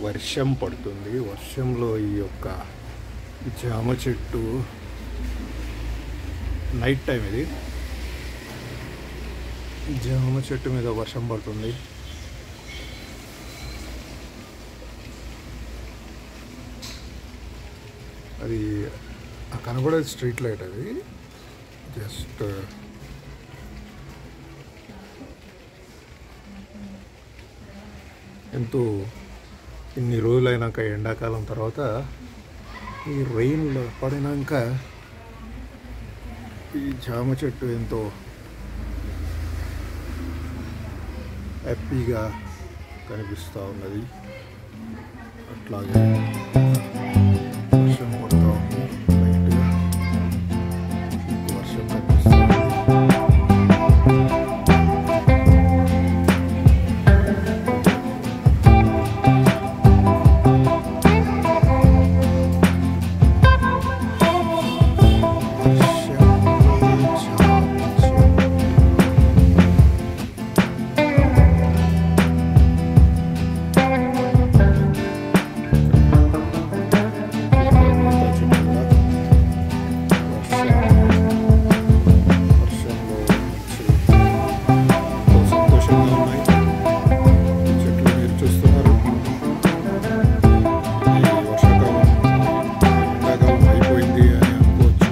వర్షం పడుతుంది వర్షంలో ఈ యొక్క జామ చెట్టు నైట్ టైం ఇది జామ చెట్టు మీద వర్షం పడుతుంది అది ఆ కనబడేది స్ట్రీట్ లైట్ అది జస్ట్ ఎంతో ఇన్ని రోజులైనాక ఎండాకాలం తర్వాత ఈ రెయిన్లో పడినాక ఈ జామ చెట్టు ఎంతో హ్యాపీగా కనిపిస్తూ ఉన్నది అట్లాగే వర్షం పడుతూ ఉంది లైట్గా మీకు వర్షం కనిపిస్తూ ఉంది వర్షంలో జామ చెట్టు సంతోషంగా ఉన్నాయి చెట్లు మీరు చూస్తున్నారు ఈ వర్షాకాలం ఎండాకాలం అయిపోయింది అని అనుకోవచ్చు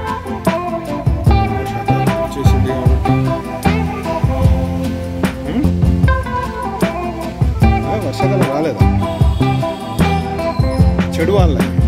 వర్షాకాలం వచ్చేసింది కాబట్టి హ్మ్? ఆ, వర్షాకాలం రాలేదా చెడు వాళ్ళ